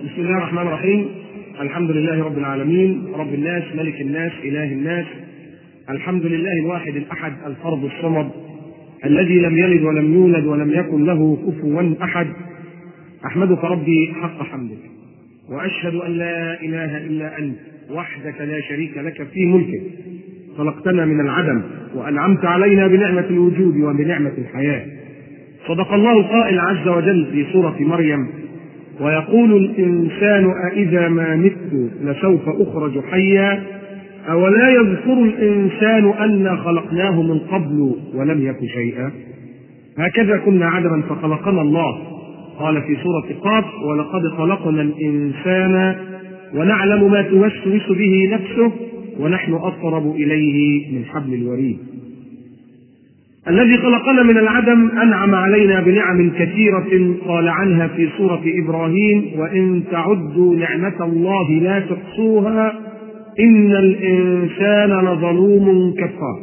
بسم الله الرحمن الرحيم الحمد لله رب العالمين رب الناس ملك الناس اله الناس الحمد لله الواحد الاحد الفرد الصمد الذي لم يلد ولم يولد ولم يكن له كفوا احد احمدك ربي حق حمدك واشهد ان لا اله الا انت وحدك لا شريك لك في ملكك خلقتنا من العدم وانعمت علينا بنعمه الوجود وبنعمه الحياه صدق الله القائل عز وجل في سوره مريم ويقول الإنسان أإذا ما مت لسوف أخرج حيا أولا يذكر الإنسان أنا خلقناه من قبل ولم يك شيئا هكذا كنا عدما فخلقنا الله قال في سورة قاف ولقد خلقنا الإنسان ونعلم ما توسوس به نفسه ونحن أقرب إليه من حبل الوريد الذي خلقنا من العدم انعم علينا بنعم كثيره قال عنها في سوره ابراهيم وان تعدوا نعمه الله لا تحصوها ان الانسان لظلوم كفار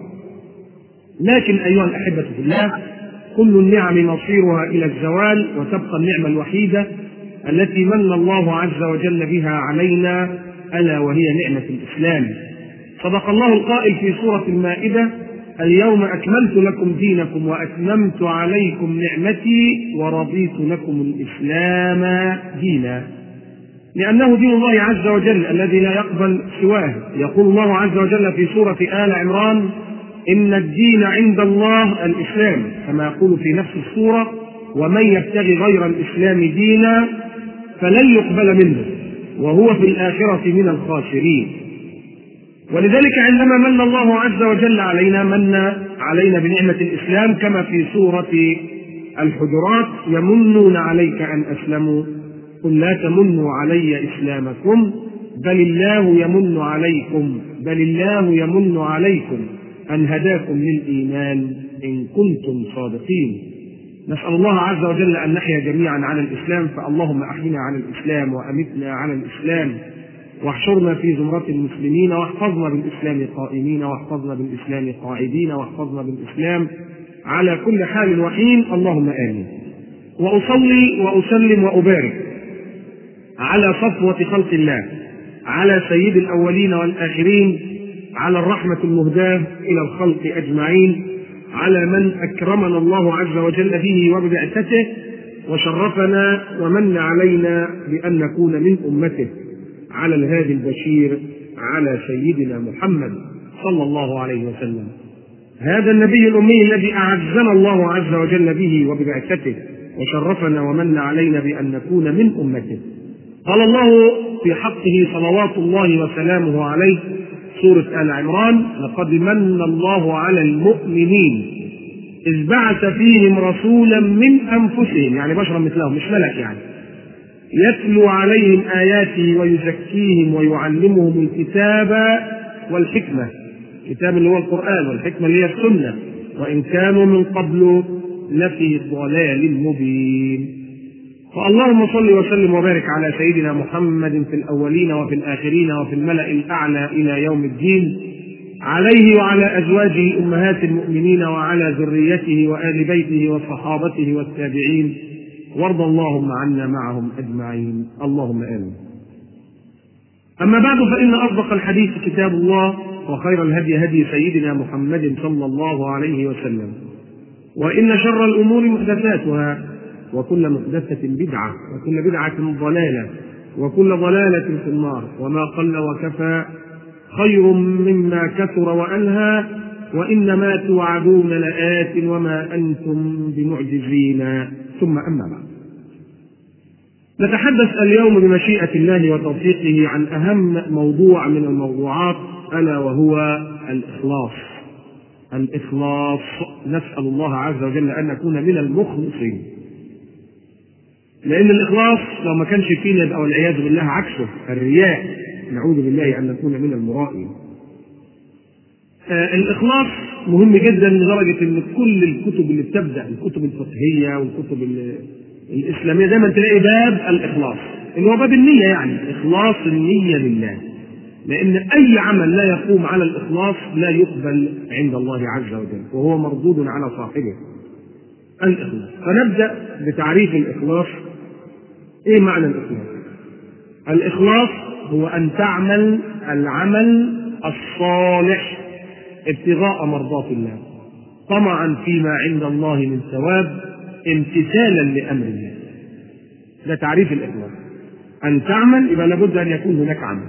لكن ايها الاحبه في الله كل النعم مصيرها الى الزوال وتبقى النعمه الوحيده التي من الله عز وجل بها علينا الا وهي نعمه الاسلام صدق الله القائل في سوره المائده اليوم أكملت لكم دينكم وأتممت عليكم نعمتي ورضيت لكم الإسلام دينا لأنه دين الله عز وجل الذي لا يقبل سواه يقول الله عز وجل في سورة آل عمران إن الدين عند الله الإسلام كما يقول في نفس السورة ومن يبتغي غير الإسلام دينا فلن يقبل منه وهو في الآخرة من الخاسرين ولذلك عندما من الله عز وجل علينا من علينا بنعمة الإسلام كما في سورة الحجرات يمنون عليك أن أسلموا قل لا تمنوا علي إسلامكم بل الله يمن عليكم بل الله يمن عليكم أن هداكم للإيمان إن كنتم صادقين نسأل الله عز وجل أن نحيا جميعا على الإسلام فاللهم أحينا على الإسلام وأمتنا على الإسلام واحشرنا في زمرة المسلمين واحفظنا بالإسلام قائمين واحفظنا بالإسلام قاعدين واحفظنا بالإسلام على كل حال وحين اللهم آمين وأصلي وأسلم وأبارك على صفوة خلق الله على سيد الأولين والآخرين على الرحمة المهداة إلى الخلق أجمعين على من أكرمنا الله عز وجل به وببعثته وشرفنا ومن علينا بأن نكون من أمته على الهادي البشير على سيدنا محمد صلى الله عليه وسلم هذا النبي الأمي الذي أعزنا الله عز وجل به وببعثته وشرفنا ومن علينا بأن نكون من أمته قال الله في حقه صلوات الله وسلامه عليه سورة آل عمران لقد من الله على المؤمنين إذ بعث فيهم رسولا من أنفسهم يعني بشرا مثلهم مش ملك يعني يتلو عليهم آياته ويزكيهم ويعلمهم الكتاب والحكمة الكتاب اللي هو القرآن والحكمة اللي هي السنة وإن كانوا من قبل لفي ضلال مبين فاللهم صل وسلم وبارك على سيدنا محمد في الأولين وفي الآخرين وفي الملأ الأعلى إلى يوم الدين عليه وعلى أزواجه أمهات المؤمنين وعلى ذريته وآل بيته وصحابته والتابعين وارض اللهم عنا معهم اجمعين اللهم امين اما بعد فان اصدق الحديث كتاب الله وخير الهدي هدي سيدنا محمد صلى الله عليه وسلم وان شر الامور محدثاتها وكل محدثه بدعه وكل بدعه ضلاله وكل ضلاله في النار وما قل وكفى خير مما كثر والهى وانما توعدون لات وما انتم بمعجزين ثم أما بعد نتحدث اليوم بمشيئة الله وتوفيقه عن أهم موضوع من الموضوعات ألا وهو الإخلاص الإخلاص نسأل الله عز وجل أن نكون من المخلصين لأن الإخلاص لو ما كانش فينا يبقى والعياذ بالله عكسه الرياء نعوذ بالله أن نكون من المرائين آه الإخلاص مهم جدا لدرجة إن كل الكتب اللي بتبدأ الكتب الفقهية والكتب الإسلامية دايما تلاقي باب الإخلاص اللي هو باب النية يعني إخلاص النية لله لأن أي عمل لا يقوم على الإخلاص لا يقبل عند الله عز وجل وهو مردود على صاحبه الإخلاص فنبدأ بتعريف الإخلاص إيه معنى الإخلاص؟ الإخلاص هو أن تعمل العمل الصالح ابتغاء مرضات الله طمعا فيما عند الله من ثواب امتثالا لأمر الله ده تعريف الإخلاص أن تعمل يبقى لابد أن يكون هناك عمل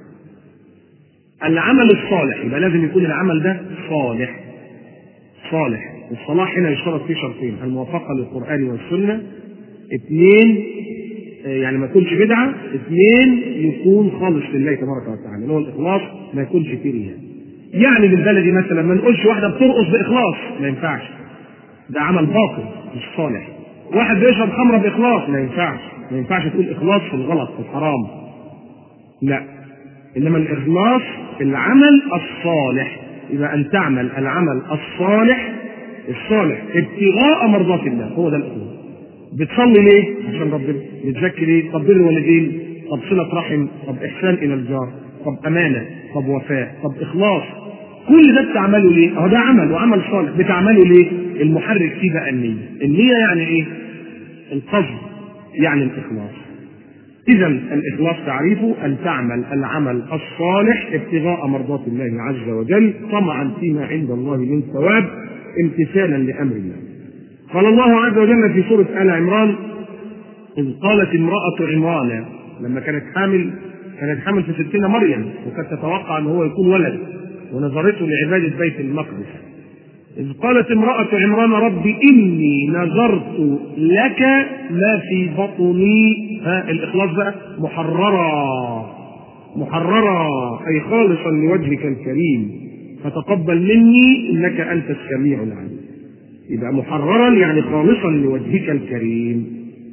العمل الصالح يبقى لازم يكون العمل ده صالح صالح الصلاح هنا يشترط فيه شرطين الموافقة للقرآن والسنة اثنين يعني ما يكونش بدعة اثنين يكون خالص لله تبارك وتعالى اللي هو الإخلاص ما يكونش فيه رياء يعني بالبلدي مثلا ما نقولش واحدة بترقص بإخلاص ما ينفعش ده عمل باطل مش صالح واحد بيشرب خمرة بإخلاص ما ينفعش ما ينفعش تقول إخلاص في الغلط في الحرام لا إنما الإخلاص في العمل الصالح إذا أن تعمل العمل الصالح الصالح ابتغاء مرضات الله هو ده الإخلاص بتصلي ليه؟ عشان ربنا بتذكر ايه؟ طب بر الوالدين طب صلة رحم طب إحسان إلى الجار طب أمانة طب وفاء طب إخلاص كل ده بتعمله ليه؟ أهو ده عمل وعمل صالح بتعمله ليه؟ المحرك فيه بقى النية النية يعني إيه؟ القصد يعني الإخلاص إذا الإخلاص تعريفه أن تعمل العمل الصالح ابتغاء مرضات الله عز وجل طمعا فيما عند الله من ثواب امتثالا لأمر الله. قال الله عز وجل في سورة آل عمران إذ قالت امرأة عمران لما كانت حامل كانت حامل في ستين مريم وكانت تتوقع أن هو يكون ولد ونظرته لعبادة بيت المقدس إذ قالت امرأة عمران رب إني نذرت لك ما في بطني ها الإخلاص بقى محررا محررا أي خالصا لوجهك الكريم فتقبل مني إنك أنت السميع العليم يبقى محررا يعني خالصا لوجهك الكريم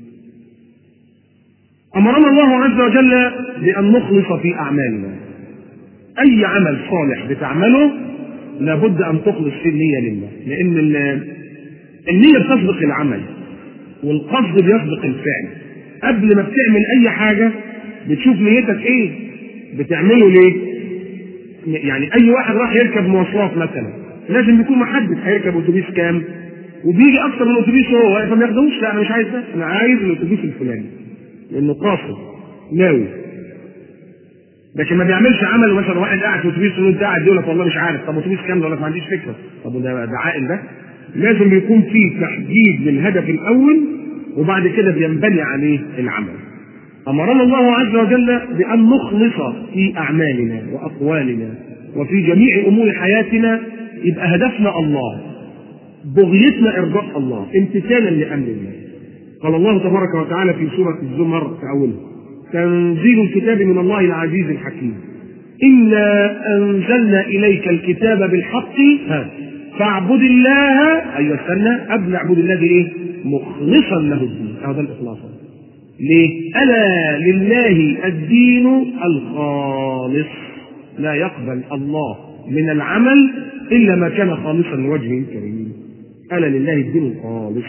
أمرنا الله عز وجل بأن نخلص في أعمالنا أي عمل صالح بتعمله لابد أن تخلص فيه النية لله لأن النية بتسبق العمل والقصد بيسبق الفعل قبل ما بتعمل أي حاجة بتشوف نيتك إيه بتعمله ليه يعني أي واحد راح يركب مواصلات مثلا لازم يكون محدد هيركب أتوبيس كام وبيجي أكتر من أتوبيس هو واقف ما ياخدوش لا أنا مش عايز ده أنا عايز الأتوبيس الفلاني لأنه قاصد ناوي لكن ما بيعملش عمل مثلا واحد قاعد في اتوبيس وانت قاعد يقول لك والله مش عارف طب اتوبيس كام يقول لك ما عنديش فكره طب ده ده عاقل ده لازم يكون في تحديد للهدف الاول وبعد كده بينبني عليه العمل امرنا الله عز وجل بان نخلص في اعمالنا واقوالنا وفي جميع امور حياتنا يبقى هدفنا الله بغيتنا ارضاء الله امتثالا لامر الله قال الله تبارك وتعالى في سوره الزمر في اولها تنزيل الكتاب من الله العزيز الحكيم إنا أنزلنا إليك الكتاب بالحق فاعبد الله أيوة استنى قبل اعبد الله بإيه؟ مخلصا له الدين هذا الإخلاص ليه؟ ألا لله الدين الخالص لا يقبل الله من العمل إلا ما كان خالصا لوجهه الكريم ألا لله الدين الخالص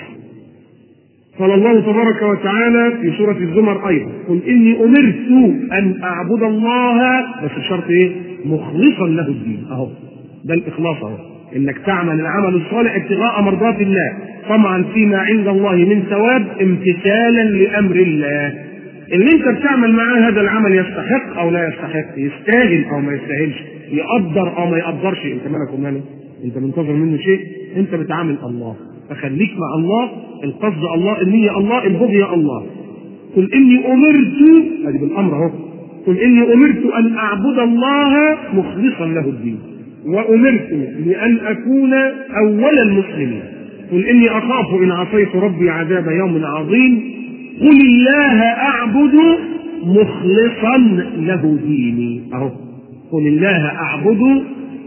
قال الله تبارك وتعالى في سورة الزمر أيضا قل إني أمرت أن أعبد الله بس بشرط إيه؟ مخلصا له الدين أهو ده الإخلاص أهو إنك تعمل العمل الصالح ابتغاء مرضات الله طمعا فيما عند الله من ثواب امتثالا لأمر الله اللي أنت بتعمل معاه هذا العمل يستحق أو لا يستحق يستاهل أو ما يستاهلش يقدر أو ما يقدرش أنت مالك وماله أنت منتظر منه شيء أنت بتعامل الله فخليك مع الله القصد الله النية الله البغي الله قل إني أمرت هذه بالأمر أهو قل إني أمرت أن أعبد الله مخلصا له الدين وأمرت لأن أكون أول المسلمين قل إني أخاف إن عصيت ربي عذاب يوم عظيم قل الله أعبد مخلصا له ديني أهو قل الله أعبد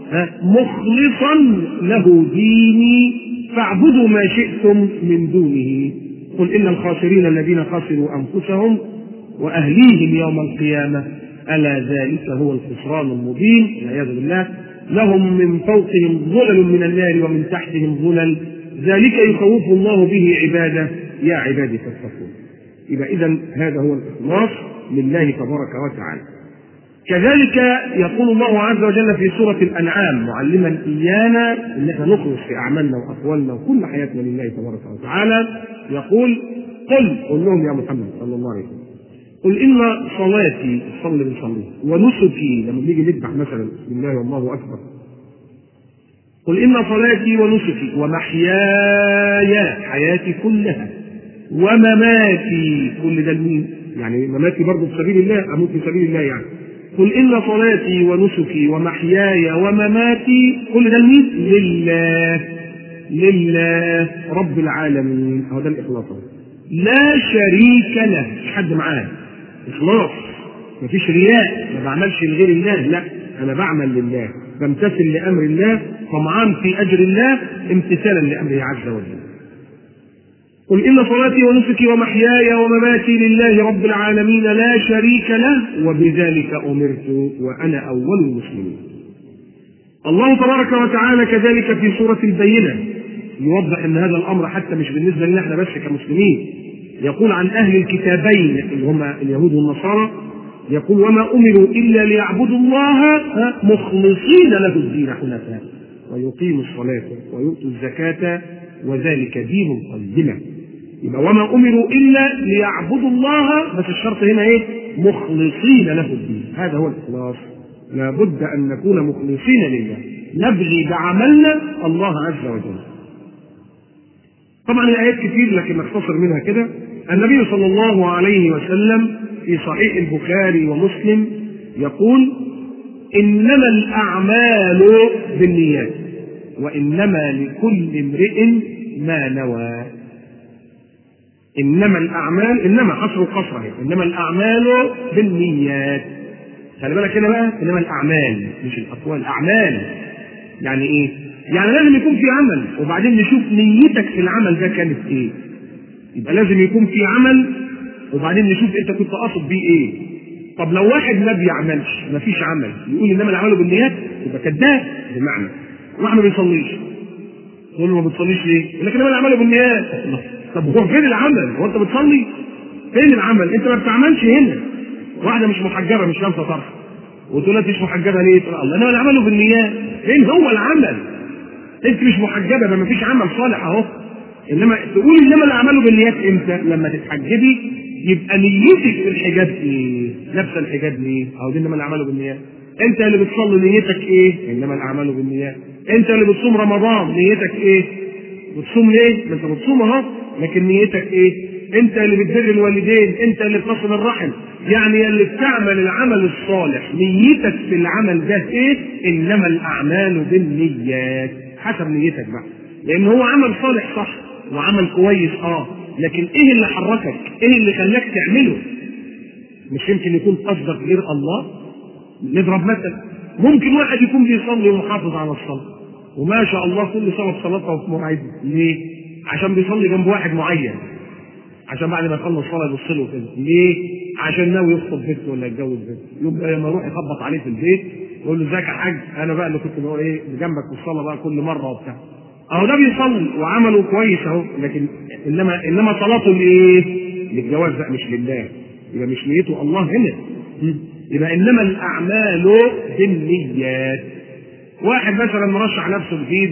مخلصا له ديني فاعبدوا ما شئتم من دونه قل إن الخاسرين الذين خسروا أنفسهم وأهليهم يوم القيامة ألا ذلك هو الخسران المبين والعياذ بالله لهم من فوقهم ظلل من النار ومن تحتهم ظلل ذلك يخوف الله به عباده يا عبادي فاتقون يبقى إذا هذا هو الإخلاص لله تبارك وتعالى كذلك يقول الله عز وجل في سورة الأنعام معلما إيانا أن احنا نخلص في أعمالنا وأقوالنا وكل حياتنا لله تبارك وتعالى يقول قل قل لهم يا محمد صلى الله عليه وسلم قل ان صلاتي صلي بنصلي ونسكي لما بنيجي نذبح مثلا بسم الله والله اكبر قل ان صلاتي ونسكي ومحياي حياتي كلها ومماتي كل ده لمين؟ يعني مماتي برضه في سبيل الله اموت في سبيل الله يعني قل ان صلاتي ونسكي ومحياي ومماتي كل ده لمين؟ لله لله رب العالمين هو ده الاخلاص لا شريك له مش حد معاه اخلاص مفيش رياء ما بعملش لغير الله لا انا بعمل لله بمتثل لامر الله طمعان في اجر الله امتثالا لامره عز وجل قل ان صلاتي ونسكي ومحياي ومماتي لله رب العالمين لا شريك له وبذلك امرت وانا اول المسلمين الله تبارك وتعالى كذلك في سوره البينه يوضح ان هذا الامر حتى مش بالنسبه لنا احنا بس كمسلمين يقول عن اهل الكتابين اللي هم اليهود والنصارى يقول وما امروا الا ليعبدوا الله مخلصين له الدين حنفاء ويقيموا الصلاه ويؤتوا الزكاه وذلك دين القيمه يبقى وما امروا الا ليعبدوا الله بس الشرط هنا ايه؟ مخلصين له الدين هذا هو الاخلاص لابد ان نكون مخلصين لله نبغي بعملنا الله عز وجل طبعا الايات كتير لكن نختصر منها كده النبي صلى الله عليه وسلم في صحيح البخاري ومسلم يقول انما الاعمال بالنيات وانما لكل امرئ ما نوى انما الاعمال انما حصر قصر انما الاعمال بالنيات خلي بالك هنا بقى انما الاعمال مش الاقوال الاعمال يعني ايه يعني لازم يكون في عمل وبعدين نشوف نيتك في العمل ده كانت ايه يبقى لازم يكون في عمل وبعدين نشوف انت كنت قاصد بيه ايه طب لو واحد ما بيعملش ما فيش عمل يقول انما الاعمال بالنيات يبقى كذاب بمعنى واحد ما بيصليش تقول له ما بتصليش ليه؟ يقول لك انما الاعمال بالنيات طب هو فين العمل؟ هو انت بتصلي؟ فين العمل؟ انت ما بتعملش هنا واحده مش محجبه مش لابسه طرح وتقول لك مش محجبه ليه؟ تقول الله انما الاعمال بالنيات فين هو العمل؟ انت مش محجبه ده ما فيش عمل صالح اهو انما تقول انما الاعمال بالنيات امتى؟ لما تتحجبي يبقى نيتك في الحجاب ايه؟ لابسه الحجاب ليه؟ اهو دي انما الاعمال بالنيات. انت اللي بتصلي نيتك ايه؟ انما الاعمال بالنيات. انت اللي بتصوم رمضان نيتك ايه؟ بتصوم ليه؟ ما انت بتصوم اهو لكن نيتك ايه؟ انت اللي بتبر الوالدين، انت اللي بتصل الرحم، يعني اللي بتعمل العمل الصالح، نيتك في العمل ده ايه؟ انما الاعمال بالنيات، حسب نيتك بقى. لان هو عمل صالح صح وعمل كويس اه لكن ايه اللي حركك؟ ايه اللي خلاك تعمله؟ مش يمكن يكون قصدك غير الله؟ نضرب مثل ممكن واحد يكون بيصلي ومحافظ على الصلاه وما شاء الله كل صلاه صلاتها في مواعيدها ليه؟ عشان بيصلي جنب واحد معين عشان بعد ما يخلص الصلاه يبص له كده ليه؟ عشان ناوي يخطب بنته ولا يتجوز بنته يبقى لما يروح يخبط عليه في البيت يقول له ازيك يا حاج انا بقى اللي كنت بقول ايه جنبك في الصلاه بقى كل مره وبتاع اهو ده بيصلي وعمله كويس اهو لكن انما انما صلاته لايه؟ للجواز بقى مش لله يبقى مش نيته الله هنا يبقى انما الاعمال بالنيات واحد مثلا مرشح نفسه جديد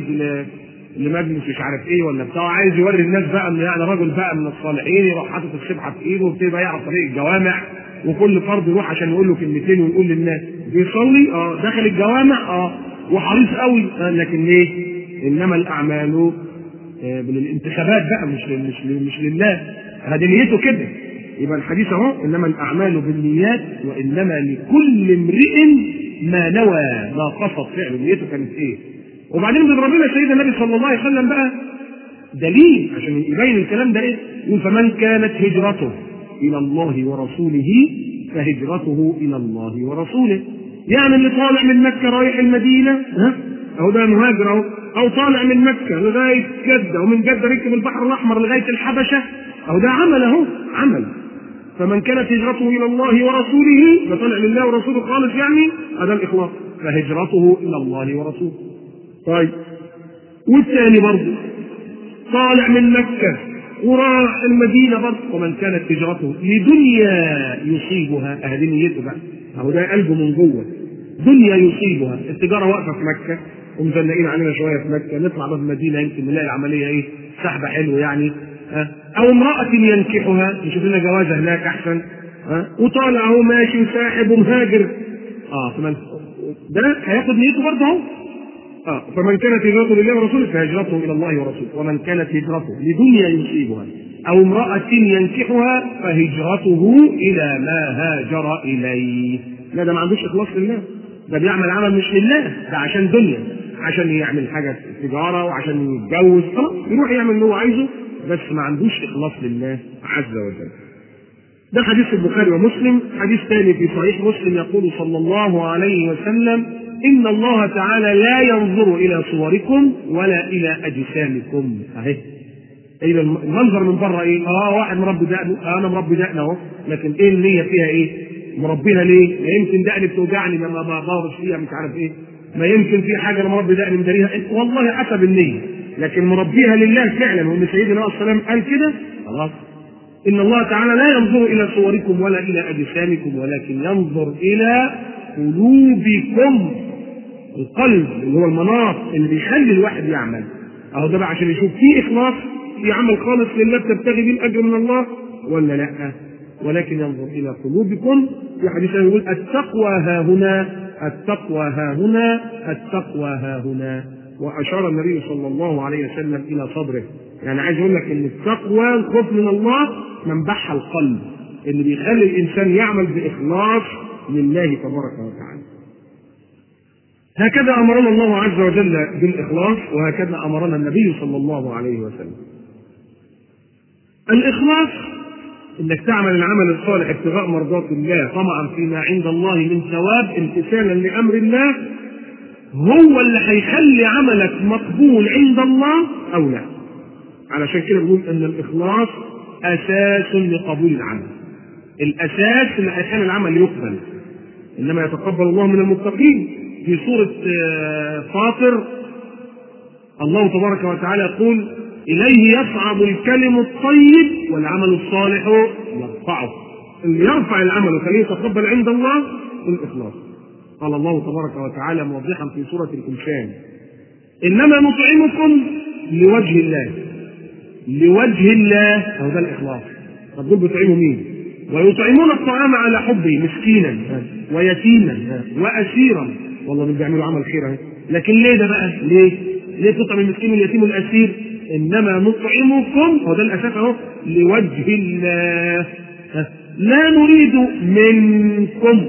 لمجلس مش عارف ايه ولا بتاع عايز يوري الناس بقى ان يعني راجل بقى من الصالحين يروح حاطط السبحه في ايده ويبتدي بقى يعرف طريق الجوامع وكل فرد يروح عشان يقول له كلمتين ويقول للناس بيصلي اه داخل الجوامع اه وحريص قوي آه لكن ليه؟ انما الاعمال آه بالانتخابات بقى مش مش مش لله هذه نيته كده يبقى الحديث اهو انما الاعمال بالنيات وانما لكل امرئ ما نوى ما قصد فعله نيته كانت ايه وبعدين بيضرب لنا سيدنا النبي صلى الله عليه وسلم بقى دليل عشان يبين الكلام ده ايه يقول فمن كانت هجرته الى الله ورسوله فهجرته الى الله ورسوله يعني اللي طالع من مكه رايح المدينه ها اهو ده مهاجر اهو او طالع من مكه لغايه جده ومن جده ركب البحر الاحمر لغايه الحبشه اهو ده عمل اهو عمل فمن كانت هجرته الى الله ورسوله فطلع لله ورسوله خالص يعني هذا الاخلاص فهجرته الى الله ورسوله طيب والثاني برضه طالع من مكه وراح المدينه برضه ومن كانت هجرته لدنيا يصيبها اهدي نيته بقى اهو ده قلبه من جوه دنيا يصيبها التجاره واقفه في مكه ومزنقين علينا شويه في مكه نطلع بقى في المدينه يمكن نلاقي العمليه ايه سحبه حلو يعني او امرأة ينكحها نشوف لنا جوازة هناك أحسن ها وطالع اهو ماشي وساحب ومهاجر اه فمن ده هياخد نيته برضه اهو اه فمن كانت هجرته لله ورسوله فهجرته الى الله ورسوله ومن كانت هجرته لدنيا يصيبها او امراه ينكحها فهجرته الى ما هاجر اليه لا ده ما عندوش اخلاص لله ده بيعمل عمل مش لله ده عشان دنيا عشان يعمل حاجه تجاره وعشان يتجوز خلاص يروح يعمل اللي هو عايزه بس ما عندوش اخلاص لله عز وجل ده حديث البخاري ومسلم حديث ثاني في صحيح مسلم يقول صلى الله عليه وسلم إن الله تعالى لا ينظر إلى صوركم ولا إلى أجسامكم أهي إيه المنظر من بره إيه؟ آه واحد مربي دقنه آه أنا مربي دقنه أهو لكن إيه النية فيها إيه؟ مربيها ليه؟ ما يمكن دقني بتوجعني لما بغرس فيها مش عارف إيه ما يمكن في حاجة أنا مربي دقني مداريها والله حسب النية لكن مربيها لله فعلا وإن سيدنا عليه السلام قال كده خلاص إن الله تعالى لا ينظر إلى صوركم ولا إلى أجسامكم ولكن ينظر إلى قلوبكم القلب اللي هو المناط اللي بيخلي الواحد يعمل أهو ده بقى عشان يشوف في إخلاص في عمل خالص لله بتبتغي به الأجر من الله ولا لأ ولكن ينظر إلى قلوبكم في حديث يقول التقوى ها هنا التقوى ها هنا التقوى ها هنا وأشار النبي صلى الله عليه وسلم إلى صدره يعني عايز اقول لك ان التقوى الخوف من الله منبعها القلب اللي بيخلي الانسان يعمل باخلاص لله تبارك وتعالى. هكذا امرنا الله عز وجل بالاخلاص وهكذا امرنا النبي صلى الله عليه وسلم. الاخلاص انك تعمل العمل الصالح ابتغاء مرضات الله طمعا فيما عند الله من ثواب امتثالا لامر الله هو اللي هيخلي عملك مقبول عند الله او لا. علشان كده بنقول ان الاخلاص اساس لقبول العمل الاساس اللي هيخلي العمل يقبل انما يتقبل الله من المتقين في سوره فاطر الله تبارك وتعالى يقول اليه يصعد الكلم الطيب والعمل الصالح يرفعه اللي يرفع العمل ويخليه يتقبل عند الله الاخلاص قال الله تبارك وتعالى موضحا في سوره الانسان انما نطعمكم لوجه الله لوجه الله هو ده الاخلاص طب دول بيطعموا مين ويطعمون الطعام على حبه مسكينا ويتيما واسيرا والله دول بيعملوا عمل خير اهي لكن ليه ده بقى ليه ليه تطعم المسكين واليتيم والاسير انما نطعمكم هو ده الاساس اهو لوجه الله لا نريد منكم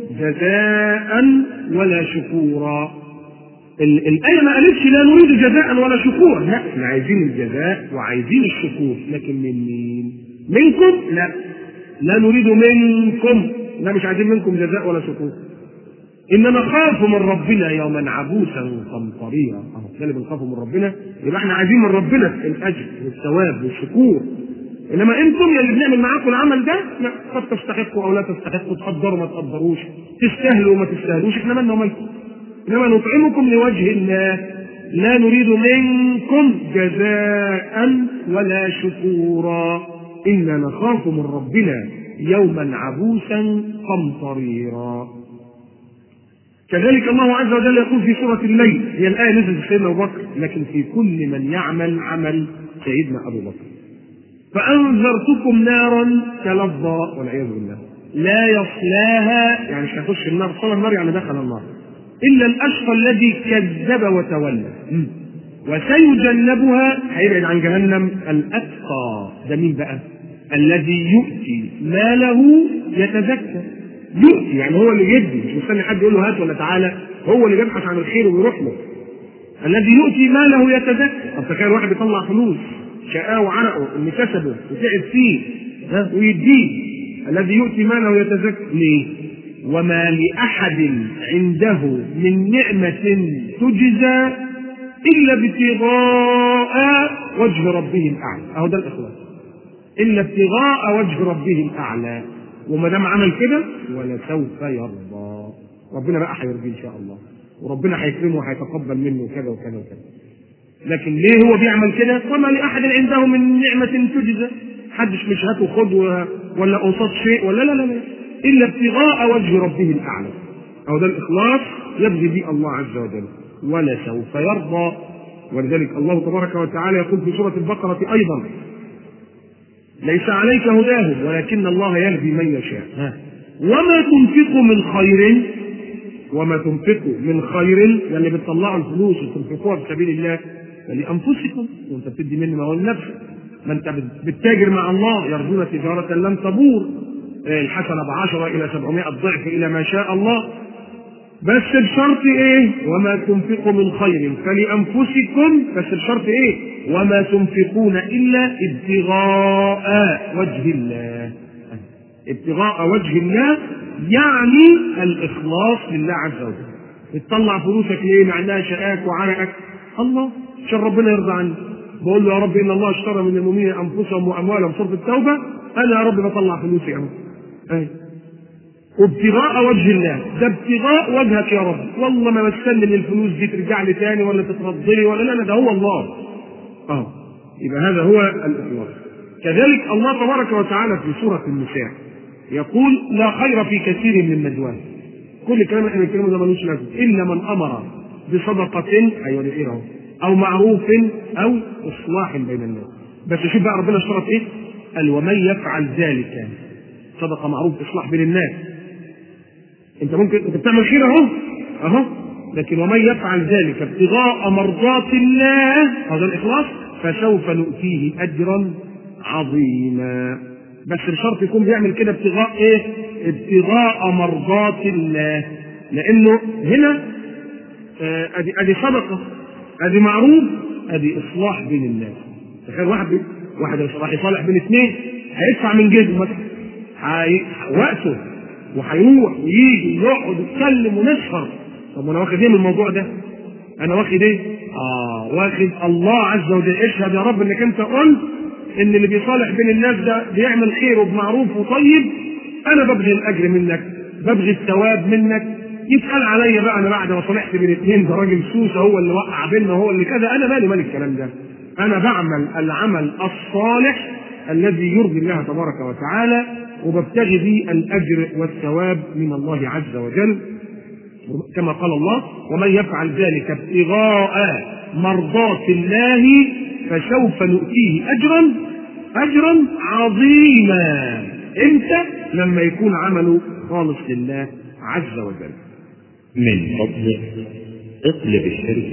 جزاء ولا شكورا الآية ما قالتش لا نريد جزاء ولا شكورا، لا احنا عايزين الجزاء وعايزين الشكور، لكن من مين؟ منكم؟ لا. لا نريد منكم، لا مش عايزين منكم جزاء ولا شكور. إننا نخاف من ربنا يوما عبوسا قمطريرا، أهو ده اللي بنخافه من ربنا، يبقى احنا عايزين من ربنا الأجر والثواب والشكور. انما انتم يا اللي بنعمل معاكم العمل ده لا قد تستحقوا او لا تستحقوا تقدروا ما تقدروش تستاهلوا وما تستاهلوش احنا مالنا ومالكم انما نطعمكم لوجه الله لا نريد منكم جزاء ولا شكورا انا نخاف من ربنا يوما عبوسا قمطريرا كذلك الله عز وجل يقول في سورة الليل هي الآية نزلت سيدنا أبو بكر لكن في كل من يعمل عمل سيدنا أبو بكر فأنذرتكم نارا تلظى والعياذ بالله لا يصلاها يعني مش هيخش النار صلى النار يعني دخل النار إلا الأشقى الذي كذب وتولى وسيجنبها هيبعد عن جهنم الأتقى ده مين بقى؟ الذي يؤتي ماله يتزكى يؤتي يعني هو اللي يدي مش مستني حد يقول له هات ولا تعالى هو اللي بيبحث عن الخير ويروح له الذي يؤتي ماله يتزكى طب تخيل واحد بيطلع فلوس شقاه وعرقه اللي كسبه وتعب فيه ها ويديه الذي يؤتي ماله يتزكى ليه؟ وما لأحد عنده من نعمة تجزى إلا ابتغاء وجه ربه الأعلى أهو ده الإخلاص إلا ابتغاء وجه ربه الأعلى وما دام عمل كده ولسوف يرضى ربنا بقى هيرضيه إن شاء الله وربنا هيكرمه وهيتقبل منه كذا وكذا وكذا لكن ليه هو بيعمل كده؟ وما لأحد عنده من نعمة تجزى حدش مش هات وخد ولا قصاد شيء ولا لا لا لا إلا ابتغاء وجه ربه الأعلى أو ده الإخلاص يبغي به الله عز وجل ولسوف يرضى ولذلك الله تبارك وتعالى يقول في سورة البقرة أيضا ليس عليك هداهم ولكن الله يهدي من يشاء ها. وما تنفقوا من خير وما تنفقوا من خير يعني بتطلعوا الفلوس وتنفقوها في سبيل الله فلانفسكم وانت بتدي مني ما هو لنفسك ما انت بتتاجر مع الله يرجون تجاره لن تبور الحسنه بعشره الى سبعمائة ضعف الى ما شاء الله بس بشرط ايه وما تنفقوا من خير فلانفسكم بس بشرط ايه وما تنفقون الا ابتغاء وجه الله ابتغاء وجه الله يعني الاخلاص لله عز وجل بتطلع فلوسك ليه مع انها شقاك وعرقك الله عشان ربنا يرضى عنك بقول له يا رب ان الله اشترى من المؤمنين انفسهم واموالهم سوره التوبه انا يا رب بطلع فلوسي اهو أي. وابتغاء وجه الله ده ابتغاء وجهك يا رب والله ما مستني ان الفلوس دي ترجع لي تاني ولا تترد لي ولا لا ده هو الله اه يبقى هذا هو الاخلاص كذلك الله تبارك وتعالى في سوره النساء يقول لا خير في كثير من نجواهم كل كلام احنا بنتكلمه ده ملوش لازمه الا من امر بصدقه ايوه الاخير اهو او معروف او اصلاح بين الناس بس شوف بقى ربنا اشترط ايه قال ومن يفعل ذلك صدقه معروف اصلاح بين الناس انت ممكن انت بتعمل خير اهو اهو لكن ومن يفعل ذلك ابتغاء مرضات الله هذا الاخلاص فسوف نؤتيه اجرا عظيما بس بشرط يكون بيعمل كده ابتغاء ايه ابتغاء مرضات الله لانه هنا آه، ادي ادي صدقه ادي معروف ادي اصلاح بين الناس تخيل واحد بي... واحد راح يصالح بين اثنين هيدفع من جيبه مثلا هي... وقته وهيروح ويجي ويقعد ويتكلم ونسهر طب وانا واخد ايه من الموضوع ده؟ انا واخد ايه؟ اه واخد الله عز وجل اشهد يا رب انك انت قلت ان اللي بيصالح بين الناس ده بيعمل خير وبمعروف وطيب انا ببغي الاجر منك ببغي الثواب منك يتقال عليا بقى انا بعد ما صالحت بين اثنين ده راجل سوسه هو اللي وقع بيننا هو اللي كذا انا مالي مال الكلام ده انا بعمل العمل الصالح الذي يرضي الله تبارك وتعالى وببتغي به الاجر والثواب من الله عز وجل كما قال الله ومن يفعل ذلك ابتغاء مرضات الله فسوف نؤتيه اجرا اجرا عظيما امتى لما يكون عمله خالص لله عز وجل من فضلك اقلب الشرك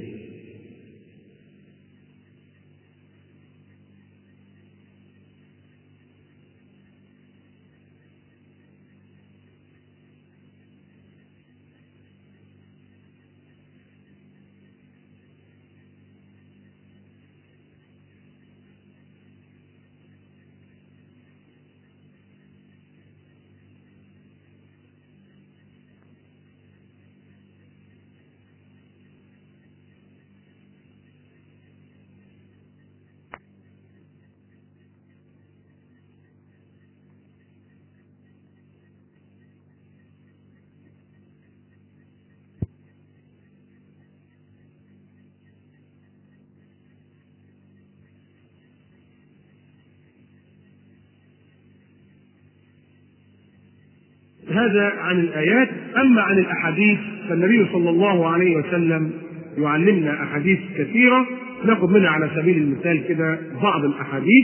هذا عن الآيات أما عن الأحاديث فالنبي صلى الله عليه وسلم يعلمنا أحاديث كثيرة ناخذ منها على سبيل المثال كده بعض الأحاديث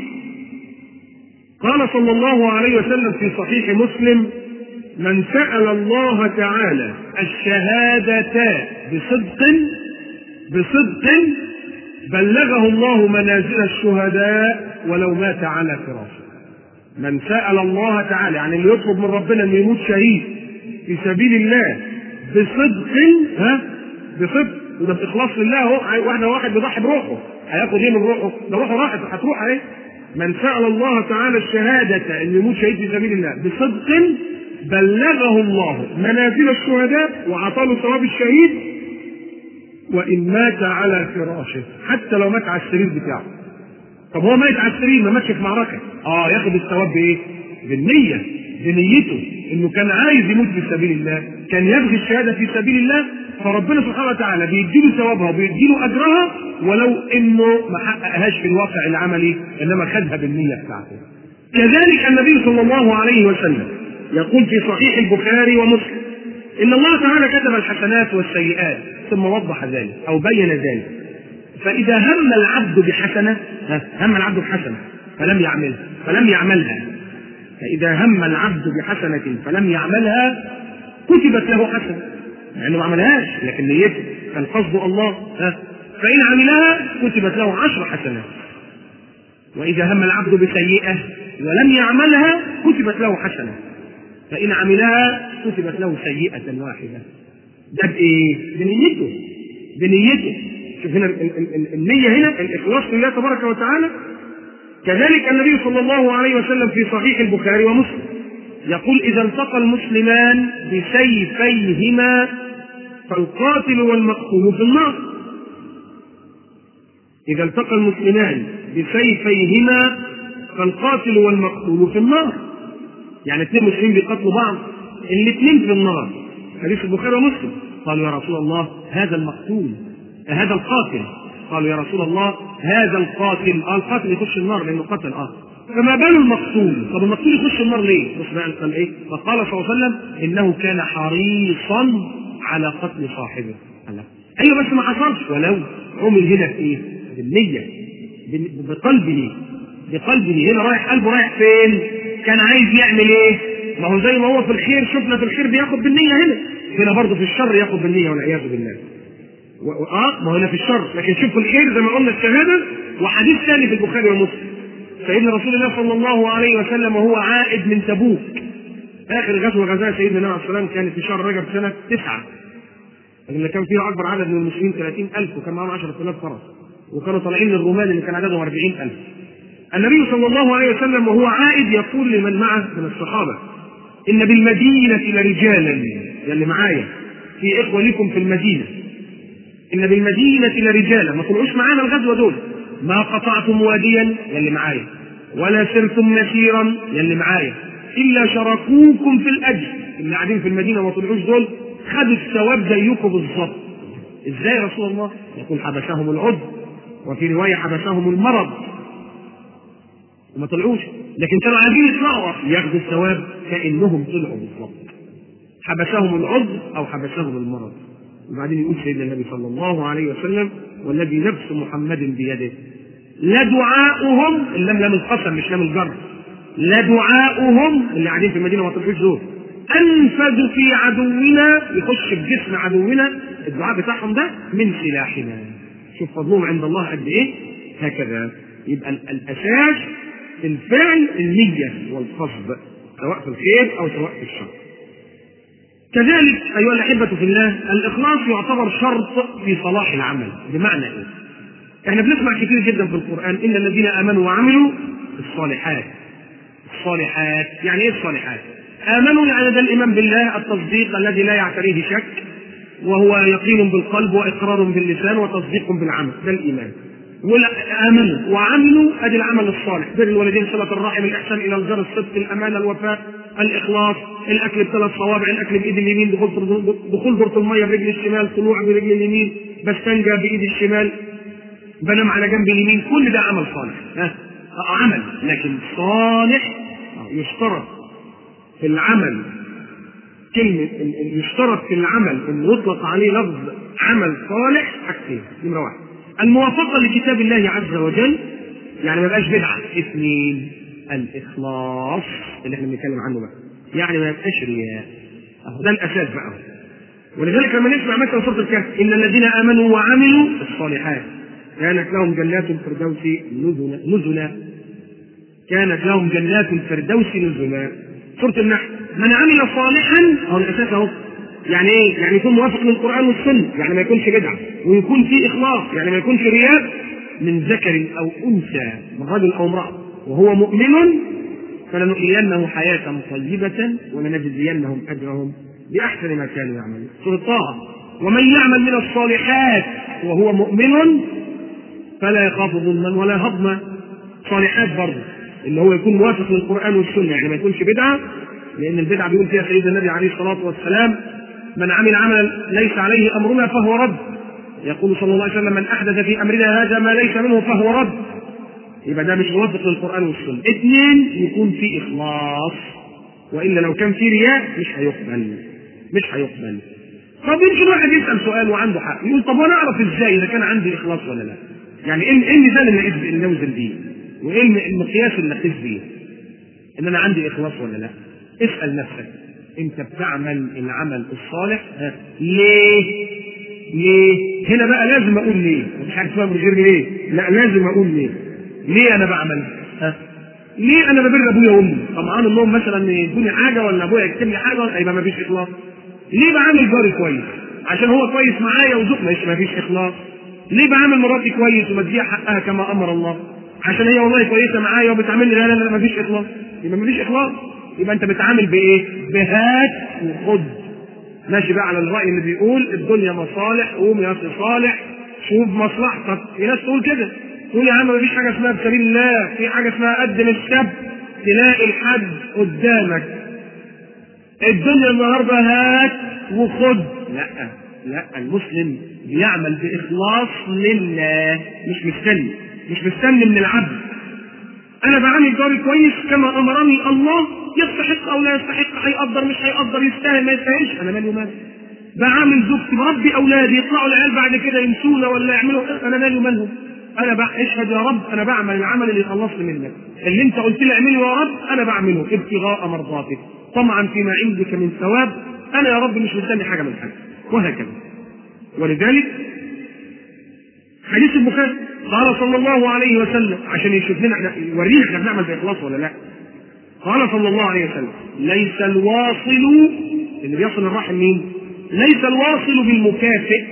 قال صلى الله عليه وسلم في صحيح مسلم من سأل الله تعالى الشهادة بصدق بصدق بلغه الله منازل الشهداء ولو مات على فراشه من سأل الله تعالى يعني اللي يطلب من ربنا انه يموت شهيد في سبيل الله بصدق ها بصدق وده باخلاص لله اهو واحد واحد بيضحي بروحه هياخد ايه من روحه؟ ده روحه راحت هتروح اهي من سأل الله تعالى الشهادة انه يموت شهيد في سبيل الله بصدق بلغه الله منازل الشهداء وعطاه ثواب الشهيد وان مات على فراشه حتى لو مات على السرير بتاعه طب هو ميت على السرير ما ماتش في معركه اه ياخد الثواب بايه؟ بالنيه بنيته انه كان عايز يموت في سبيل الله كان يبغي الشهاده في سبيل الله فربنا سبحانه وتعالى بيديله ثوابها وبيديله اجرها ولو انه ما حققهاش في الواقع العملي انما خدها بالنيه بتاعته. كذلك النبي صلى الله عليه وسلم يقول في صحيح البخاري ومسلم ان الله تعالى كتب الحسنات والسيئات ثم وضح ذلك او بين ذلك فإذا هم العبد بحسنة هم العبد بحسنة فلم يعملها فلم يعملها فإذا هم العبد بحسنة فلم يعملها كتبت له حسنة يعني ما عملهاش لكن نيته كان قصده الله ها فإن عملها كتبت له عشر حسنات وإذا هم العبد بسيئة ولم يعملها كتبت له حسنة فإن عملها كتبت له سيئة واحدة ده بإيه؟ بنيته بنيته شوف هنا النية هنا الإخلاص لله تبارك وتعالى كذلك النبي صلى الله عليه وسلم في صحيح البخاري ومسلم يقول إذا التقى المسلمان بسيفيهما فالقاتل والمقتول في النار إذا التقى المسلمان بسيفيهما فالقاتل والمقتول في النار يعني اثنين مسلمين بيقاتلوا بعض الاثنين في النار حديث البخاري ومسلم قالوا يا رسول الله هذا المقتول هذا القاتل قالوا يا رسول الله هذا القاتل اه القاتل يخش النار لانه قتل اه فما بال المقتول طب المقتول يخش النار ليه؟ بص بقى قال ايه؟ فقال صلى الله عليه وسلم انه كان حريصا على قتل صاحبه الله ايوه بس ما حصلش ولو عمل هنا في ايه؟ بالنية بقلبه بقلبه هنا رايح قلبه رايح فين؟ كان عايز يعمل ايه؟ ما هو زي ما هو في الخير شفنا في الخير بياخد بالنية هنا هنا برضه في الشر ياخد بالنية والعياذ بالله و... اه ما هو هنا في الشر لكن شوف في الخير زي ما قلنا الشهادة وحديث ثاني في البخاري ومسلم سيدنا رسول الله صلى الله عليه وسلم وهو عائد من تبوك اخر غزوه غزاها سيدنا النبي عليه السلام كانت في شهر رجب سنه تسعه اللي كان فيها اكبر عدد من المسلمين 30000 وكان معهم 10000 فرس وكانوا طالعين للرومان اللي كان عددهم 40000 النبي صلى الله عليه وسلم وهو عائد يقول لمن معه من الصحابه ان بالمدينه لرجالا يلي معايا في اخوه لكم في المدينه ان بالمدينه لرجالا ما طلعوش معانا الغزوه دول ما قطعتم واديا يلي معايا ولا سرتم مسيرا يلي معايا الا شركوكم في الاجر اللي قاعدين في المدينه وما طلعوش دول خدوا الثواب زيكم بالظبط ازاي يا رسول الله يقول حبسهم العذر وفي روايه حبسهم المرض وما طلعوش لكن كانوا عايزين يطلعوا ياخدوا الثواب كانهم طلعوا بالظبط حبسهم العذر او حبسهم المرض وبعدين يقول سيدنا النبي صلى الله عليه وسلم والذي نفس محمد بيده لدعاؤهم اللام لام القسم مش لام الجر لدعاؤهم اللي قاعدين في المدينه ما طلعوش دول انفذ في عدونا يخش في جسم عدونا الدعاء بتاعهم ده من سلاحنا شوف فضلهم عند الله قد ايه هكذا يبقى الاساس الفعل النيه والقصد سواء في الخير او سواء في الشر كذلك ايها الاحبه في الله الاخلاص يعتبر شرط في صلاح العمل بمعنى ايه احنا بنسمع كتير جدا في القران ان الذين امنوا وعملوا الصالحات الصالحات يعني ايه الصالحات امنوا يعني ده الايمان بالله التصديق الذي لا يعتريه شك وهو يقين بالقلب واقرار باللسان وتصديق بالعمل ده الايمان امنوا وعملوا ادي العمل الصالح بر الوالدين صله الرحم الاحسان الى الجار الصدق الامانه الوفاء الاخلاص الاكل بثلاث صوابع الاكل بايد اليمين دخول دخول دورة الميه برجل الشمال طلوع برجل اليمين بستنجى بايد الشمال بنام على جنب اليمين كل ده عمل صالح ها عمل لكن صالح يشترط في العمل كلمة يشترط في العمل أن يطلق عليه لفظ عمل صالح حاجتين نمرة واحد الموافقة لكتاب الله عز وجل يعني ما يبقاش بدعة اثنين الإخلاص اللي احنا بنتكلم عنه بقى يعني ما يبقاش رياء أهو ده الأساس بقى ولذلك لما نسمع مثلا سورة الكهف إن الذين آمنوا وعملوا الصالحات كانت لهم جنات الفردوس نزلا نزلا كانت لهم جنات الفردوس نزلا سورة النحل من عمل صالحا هو الأساس أهو يعني ايه؟ يعني يكون موافق للقرآن والسنة يعني ما يكونش بدعة ويكون في إخلاص يعني ما يكونش رياء من ذكر أو أنثى من رجل أو امرأة وهو مؤمن فلنحيينه حياة طيبة ولنجزينهم أجرهم بأحسن ما كانوا يعملون سورة طه ومن يعمل من الصالحات وهو مؤمن فلا يخاف ظلما ولا هضما صالحات برضه اللي هو يكون موافق للقرآن والسنة يعني ما يكونش بدعة لأن البدعة بيقول فيها سيدنا النبي عليه الصلاة والسلام من عمل عملا ليس عليه أمرنا فهو رد يقول صلى الله عليه وسلم من أحدث في أمرنا هذا ما ليس منه فهو رد يبقى ده مش موافق للقرآن والسنة اثنين يكون في إخلاص وإلا لو كان في رياء مش هيقبل مش هيقبل طب يمكن واحد يسأل سؤال وعنده حق يقول طب وانا اعرف ازاي اذا كان عندي اخلاص ولا لا؟ يعني ايه ايه الميزان اللي اللي نوزن بيه؟ وايه المقياس اللي اقيس بيه ان انا عندي اخلاص ولا لا اسال نفسك انت بتعمل العمل الصالح ها ليه ليه هنا بقى لازم اقول ليه مش حاجه اسمها من غير ليه لا لازم اقول ليه ليه انا بعمل ها ليه انا ببر ابويا وامي طمعان انهم مثلا يدوني حاجه ولا ابويا يكتب لي حاجه ولا يبقى ما فيش اخلاص ليه بعامل جاري كويس عشان هو كويس معايا وذوق مش ما فيش اخلاص ليه بعامل مراتي كويس وبديها حقها كما امر الله عشان هي والله كويسه معايا وبتعاملني لا لا لا ما فيش اخلاص يبقى ما فيش اخلاص يبقى انت بتعامل بايه بهات وخد ماشي بقى على الراي اللي بيقول الدنيا مصالح قوم يا اخي صالح شوف مصلحتك في ناس تقول كده تقول يا عم ما فيش حاجه اسمها بسبيل الله في حاجه اسمها قدم السبت تلاقي الحد قدامك الدنيا النهارده هات وخد لا لا المسلم بيعمل باخلاص لله مش مستني مش مستني من العبد انا بعامل جاري كويس كما امرني الله يستحق او لا يستحق هيقدر مش هيقدر يستاهل ما يستاهلش انا مالي ومالي بعامل زوجتي بربي اولادي يطلعوا العيال بعد كده ينسونا ولا يعملوا انا مالي ومالهم انا بع... اشهد يا رب انا بعمل العمل اللي يخلصني منك اللي انت قلت لي اعمله يا رب انا بعمله ابتغاء مرضاتك طمعا فيما عندك من ثواب انا يا رب مش مستني حاجه من حاجه وهكذا ولذلك حديث البخاري قال صلى الله عليه وسلم عشان يشوف لنا احنا يورينا احنا بنعمل باخلاص ولا لا قال صلى الله عليه وسلم ليس الواصل اللي بيصل الرحم مين؟ ليس الواصل بالمكافئ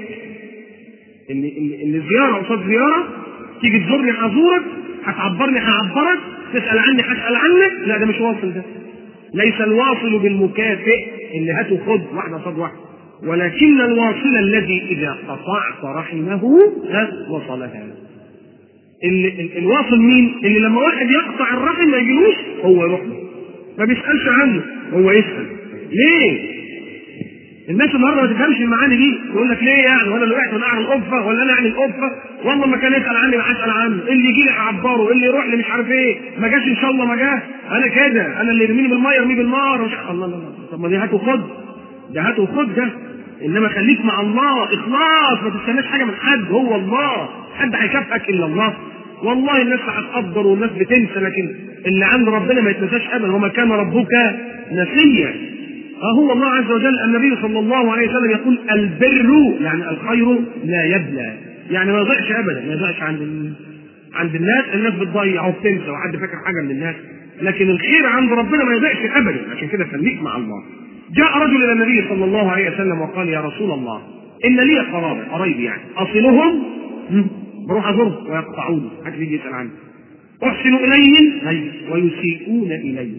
ان ان ان زياره قصاد زياره تيجي تزورني هزورك هتعبرني هعبرك تسال عني هسال عنك لا ده مش واصل ده ليس الواصل بالمكافئ اللي هات وخد واحده قصاد واحده ولكن الواصل الذي اذا قطعت رحمه وصلها اللي الواصل مين؟ اللي لما واحد يقطع الرحم ما يجيلوش هو يروح له ما بيسالش عنه هو يسال ليه؟ الناس النهارده ما تفهمش المعاني دي يقول لك ليه يعني وانا اللي وقعت من اعلى القبه ولا انا اعمل القبه والله ما كان يسال عني ما هسال عنه اللي يجي لي هعبره اللي يروح لي مش عارف ايه ما جاش ان شاء الله ما جاش انا كده انا اللي يرميني بالميه يرميه بالنار مش الله الله الله طب ما دي هات وخد ده هات وخد ده انما خليك مع الله اخلاص ما تستناش حاجه من حد هو الله حد هيكافئك الا الله والله الناس هتقدر والناس بتنسى لكن اللي عند ربنا ما يتنساش ابدا وما كان ربك نسيا ها هو الله عز وجل النبي صلى الله عليه وسلم يقول البر يعني الخير لا يبلى يعني ما يضيعش ابدا ما يضيعش عند عند الناس الناس بتضيع وبتنسى وحد فاكر حاجه من الناس لكن الخير عند ربنا ما يضيعش ابدا عشان كده خليك مع الله جاء رجل الى النبي صلى الله عليه وسلم وقال يا رسول الله ان لي قرابه قرايبي يعني اصلهم بروح ازورهم ويقطعوني حد يجي يسال عني احسن اليهم ويسيئون الي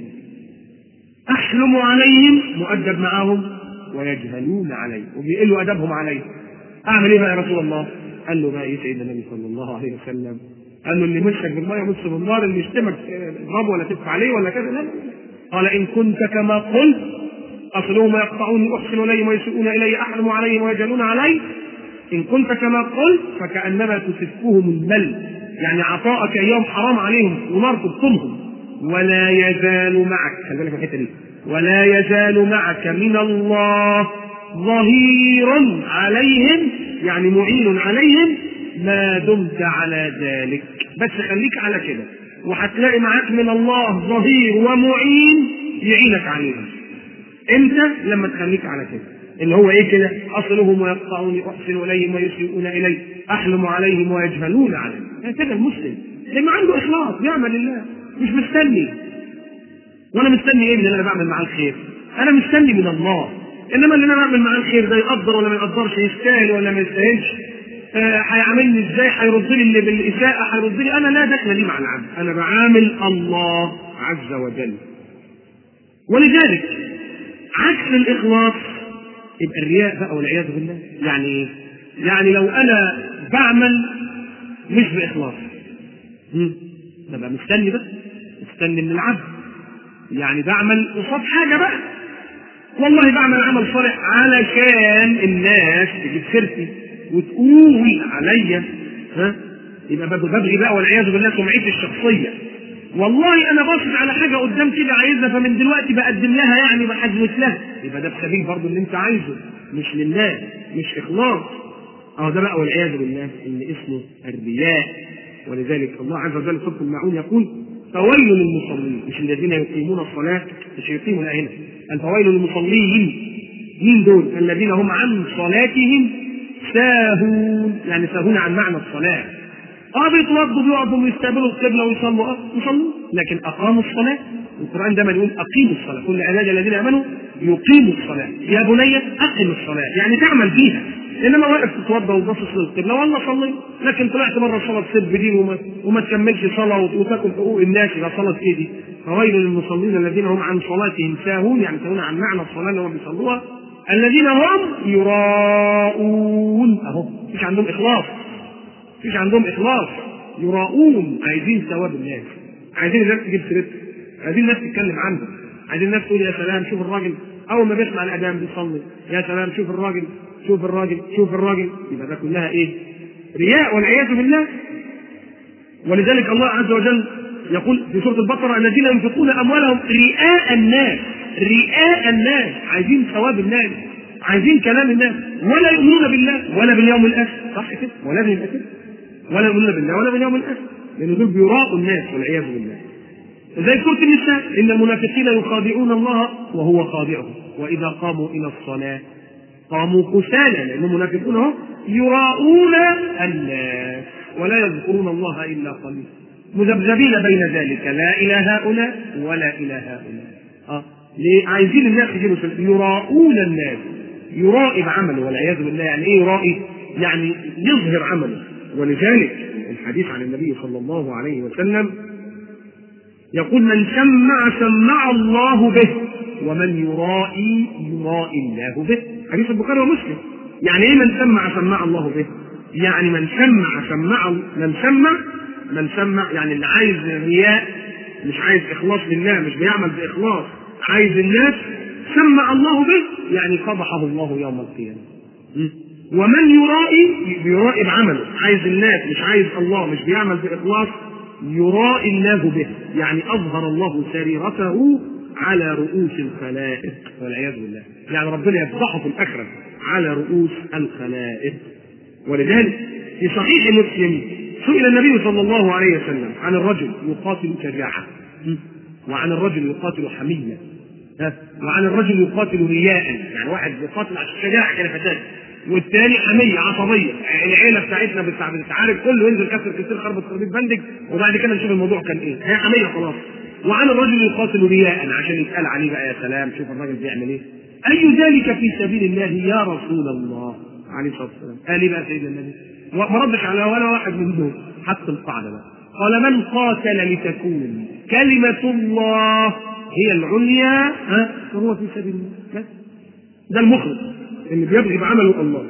احلم عليهم مؤدب معهم ويجهلون علي وبيقلوا ادبهم علي اعمل ايه بقى يا رسول الله؟ قال له بقى ايه سيدنا النبي صلى الله عليه وسلم قال له اللي مسك بالميه مس بالنار اللي يشتمك اضربه ولا تدفع عليه ولا كذا لا قال ان كنت كما قلت اصلهم يقطعون احسن اليهم ويسيئون الي احلم عليهم ويجهلون علي ان كنت كما قلت فكانما تسفهم المل يعني عطاءك اياهم حرام عليهم ونار تبطلهم ولا يزال معك خلي بالك من الحته دي ولا يزال معك من الله ظهير عليهم يعني معين عليهم ما دمت على ذلك بس خليك على كده وهتلاقي معاك من الله ظهير ومعين يعينك عليهم امتى لما تخليك على كده اللي هو ايه كده اصلهم ويقطعوني احسن اليهم ويسيئون الي احلم عليهم ويجهلون علي هكذا المسلم لما عنده اخلاص بيعمل لله مش مستني وانا مستني ايه من اللي انا بعمل معاه الخير انا مستني من الله انما اللي انا بعمل معاه الخير ده يقدر ولا ما يقدرش يستاهل ولا ما يستاهلش هيعاملني آه ازاي هيرد لي اللي بالاساءه هيرد لي انا لا دخل لي مع العبد انا بعامل الله عز وجل ولذلك عكس الاخلاص يبقى الرياء بقى والعياذ بالله يعني ايه؟ يعني لو انا بعمل مش باخلاص ببقى مستني بقى مستني من العبد يعني بعمل قصاد حاجه بقى والله بعمل عمل صالح علشان الناس تجيب سيرتي وتقول عليا ها يبقى ببغي بقى والعياذ بالله سمعتي الشخصيه والله انا باصص على حاجه قدام كده عايزها فمن دلوقتي بقدم لها يعني بحزمت لها يبقى ده بسبيل برضه اللي انت عايزه مش لله مش اخلاص اهو ده بقى والعياذ بالله اللي اسمه الرياء ولذلك الله عز وجل في سوره الماعون يقول فويل للمصلين مش الذين يقيمون الصلاه مش يقيمون هنا الفويل للمصلين مين دول؟ الذين هم عن صلاتهم ساهون يعني ساهون عن معنى الصلاه اه بيتوضوا بيقعدوا ويستقبلوا القبله ويصلوا اه يصلوا لكن اقاموا الصلاه القران دايما يقول اقيموا الصلاه كل عباد الذين امنوا يقيموا الصلاه يا بني اقم الصلاه يعني تعمل فيها انما واقف تتوضا وباصص للقبله والله صلي لكن طلعت بره الصلاه تسب دين وما, وما تكملش صلاه وتاكل حقوق الناس يبقى صلاه ايه دي؟ فويل للمصلين الذين هم عن صلاتهم ساهون يعني ساهون عن معنى الصلاه اللي هم بيصلوها الذين هم يراءون اهو مفيش عندهم اخلاص مفيش عندهم اخلاص يراؤون عايزين ثواب الناس عايزين الناس تجيب سيرتها عايزين الناس تتكلم عنهم عايزين الناس تقول يا سلام شوف الراجل اول ما بيسمع الاذان بيصلي يا سلام شوف الراجل شوف الراجل شوف الراجل يبقى ده كلها ايه؟ رياء والعياذ بالله ولذلك الله عز وجل يقول في سوره البقره الذين ينفقون اموالهم رئاء الناس رئاء الناس عايزين ثواب الناس عايزين كلام الناس ولا يؤمنون بالله ولا باليوم الاخر صح كده ولا يبقى كده ولا يؤمنون بالله ولا باليوم الاخر لان دول بيراءوا الناس والعياذ بالله زي سوره النساء ان المنافقين يخادعون الله وهو خادعهم واذا قاموا الى الصلاه قاموا كسالى لان المنافقون اهو يراءون الناس ولا يذكرون الله الا قليلا مذبذبين بين ذلك لا الى هؤلاء ولا الى هؤلاء اه ليه عايزين الناس يجيبوا يراءون الناس يرائي بعمله والعياذ بالله يعني ايه يرائي؟ يعني يظهر عمله ولذلك الحديث عن النبي صلى الله عليه وسلم يقول من سمع سمع الله به ومن يرائي يرائي الله به حديث البخاري ومسلم يعني ايه من سمع سمع الله به يعني من سمع سمع من سمع من سمع يعني اللي عايز رياء مش عايز اخلاص لله مش بيعمل باخلاص عايز الناس سمع الله به يعني فضحه الله يوم القيامه ومن يرائي يرائي بعمله عايز الناس مش عايز الله مش بيعمل باخلاص يرائي الله به يعني اظهر الله سريرته على رؤوس الخلائق والعياذ بالله يعني ربنا يفضحه في الاخره على رؤوس الخلائق ولذلك في صحيح مسلم سئل النبي صلى الله عليه وسلم عن الرجل يقاتل شجاعه وعن الرجل يقاتل حميه وعن الرجل يقاتل رياء يعني واحد يقاتل عشان شجاعه كده فتاه والثاني حميه عصبيه العيله بتاعتنا بتعارك كله ينزل كسر كتير خربط خربيط بندج وبعد كده نشوف الموضوع كان ايه هي حميه خلاص وعن الرجل يقاتل رياء عشان يتقال عليه بقى يا سلام شوف الراجل بيعمل ايه اي ذلك في سبيل الله يا رسول الله عليه الصلاه والسلام قال ايه بقى سيدنا النبي ما ردش على ولا واحد من دول حط القاعده بقى قال من قاتل لتكون كلمه الله هي العليا ها فهو في سبيل الله بس ده المخلص اللي بيبغي بعمله الله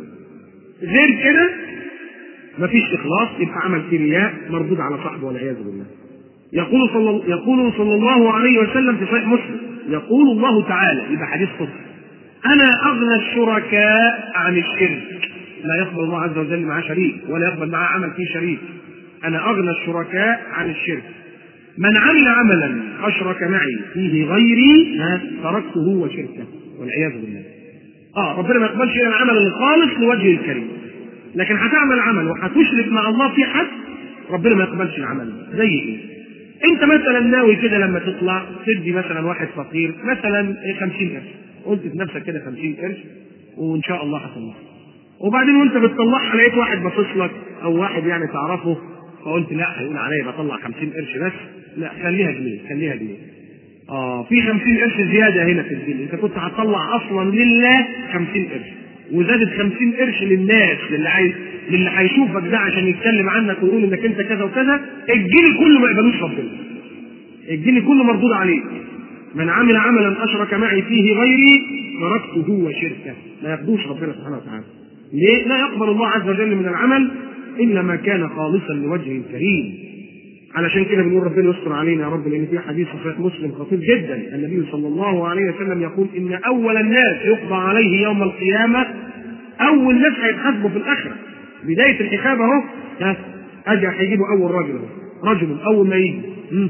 غير كده مفيش اخلاص يبقى عمل فيه رياء مردود على صاحبه والعياذ بالله يقول صلى يقول صلى الله عليه وسلم في صحيح مسلم يقول الله تعالى يبقى حديث قدسي انا اغنى الشركاء عن الشرك لا يقبل الله عز وجل معاه شريك ولا يقبل معاه عمل فيه شريك انا اغنى الشركاء عن الشرك من عمل عملا اشرك معي فيه غيري تركته وشركه والعياذ بالله اه ربنا ما يقبلش العمل الخالص لوجه الكريم لكن هتعمل عمل وهتشرك مع الله في حد ربنا ما يقبلش العمل زي ايه؟ انت مثلا ناوي كده لما تطلع تدي مثلا واحد فقير مثلا 50 قرش قلت في نفسك كده 50 قرش وان شاء الله هطلعها وبعدين وانت بتطلعها لقيت واحد باصص لك او واحد يعني تعرفه فقلت لا هيقول عليا بطلع 50 قرش بس لا خليها جنيه خليها جنيه اه في 50 قرش زياده هنا في الجنيه انت كنت هتطلع اصلا لله 50 قرش وزادت 50 قرش للناس للي عايز للي هيشوفك ده عشان يتكلم عنك ويقول انك انت كذا وكذا الجنيه كله ما يقبلوش ربنا الجنيه كله مردود عليك من عمل عملا اشرك معي فيه غيري تركته وشركه ما ياخدوش ربنا سبحانه وتعالى ليه؟ لا يقبل الله عز وجل من العمل الا ما كان خالصا لوجهه الكريم علشان كده بنقول ربنا يستر علينا يا رب لان في حديث صحيح مسلم خطير جدا النبي صلى الله عليه وسلم يقول ان اول الناس يقضى عليه يوم القيامه اول ناس هيتحاسبوا في الاخره بدايه الحساب اهو اجي هيجيبوا اول راجل اهو رجل اول ما يجي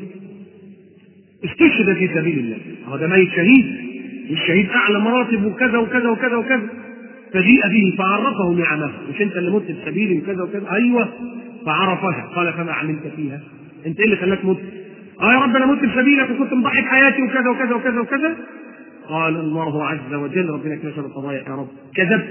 استشهد في سبيل الله اهو ده ميت شهيد والشهيد اعلى مراتب وكذا وكذا وكذا وكذا فجيء به فعرفه نعمه مش انت اللي مت في سبيلي وكذا وكذا ايوه فعرفها قال فما عملت فيها انت ايه اللي خلاك مت اه يا رب انا مت في سبيلك وكنت مضحي بحياتي وكذا وكذا وكذا وكذا قال الله عز وجل ربنا كما شر القضايا يا رب كذبت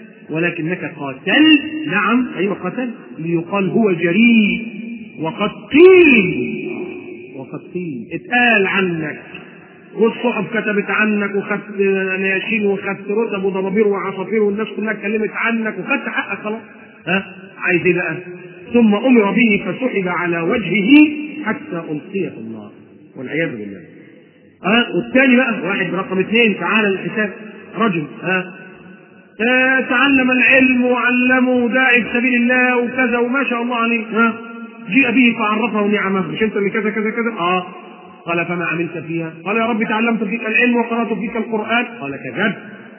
ولكنك قاتلت نعم ايوه قتل ليقال هو جريء وقد قيل وقد قيل اتقال عنك والصحف كتبت عنك وخدت نياشين وخدت رتب وضبابير وعصافير والناس كلها اتكلمت عنك وخدت حقك خلاص ها عايز ايه بقى؟ ثم امر به فسحب على وجهه حتى القي في النار والعياذ بالله ها والثاني بقى واحد رقم اثنين تعالى الحساب رجل ها آه تعلم العلم وعلمه داعي في سبيل الله وكذا وما شاء الله عليه ها جيء به فعرفه نعمه مش انت اللي كذا كذا كذا اه قال فما عملت فيها قال يا رب تعلمت فيك العلم وقرات فيك القران قال كذبت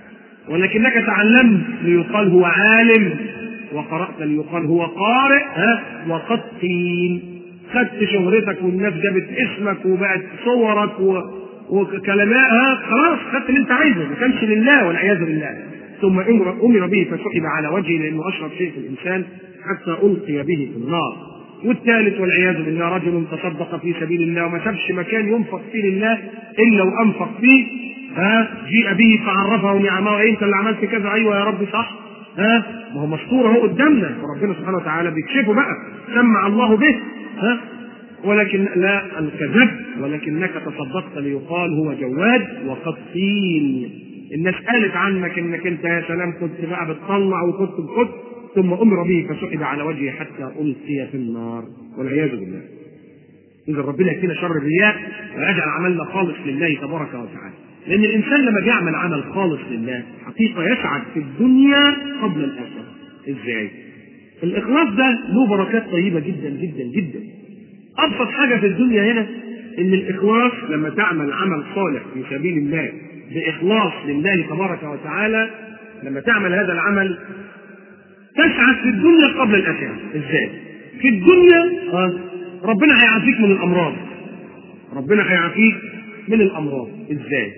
ولكنك تعلمت ليقال هو عالم وقرات ليقال هو قارئ ها وقد قيل خدت شهرتك والناس جابت اسمك وبقت صورك و... وكلمات ها خلاص خدت اللي انت عايزه ما كانش لله والعياذ بالله ثم امر امر به فسحب على وجهه لانه اشرف شيء في الانسان حتى القي به في النار والثالث والعياذ بالله رجل تصدق في سبيل الله وما سابش مكان ينفق فيه لله الا وانفق فيه ها جيء به فعرفه نعمه انت اللي عملت كذا ايوه يا رب صح ها ما هو مستور اهو قدامنا وربنا سبحانه وتعالى بيكشفه بقى سمع الله به ها ولكن لا الكذب ولكنك تصدقت ليقال هو جواد وقد قيل الناس قالت عنك انك انت يا سلام كنت بقى بتطلع وكنت بكنت ثم امر به فسحب على وجهه حتى القي في النار والعياذ بالله. اذا ربنا يكفينا شر الرياء ويجعل عملنا خالص لله تبارك وتعالى. لان الانسان لما بيعمل عمل خالص لله حقيقه يسعد في الدنيا قبل الاخره. ازاي؟ الاخلاص ده له بركات طيبه جدا جدا جدا. ابسط حاجه في الدنيا هنا ان الاخلاص لما تعمل عمل صالح في سبيل الله باخلاص لله تبارك وتعالى لما تعمل هذا العمل تسعد في الدنيا قبل الاخره ازاي في الدنيا آه. ربنا هيعافيك من الامراض ربنا هيعافيك من الامراض ازاي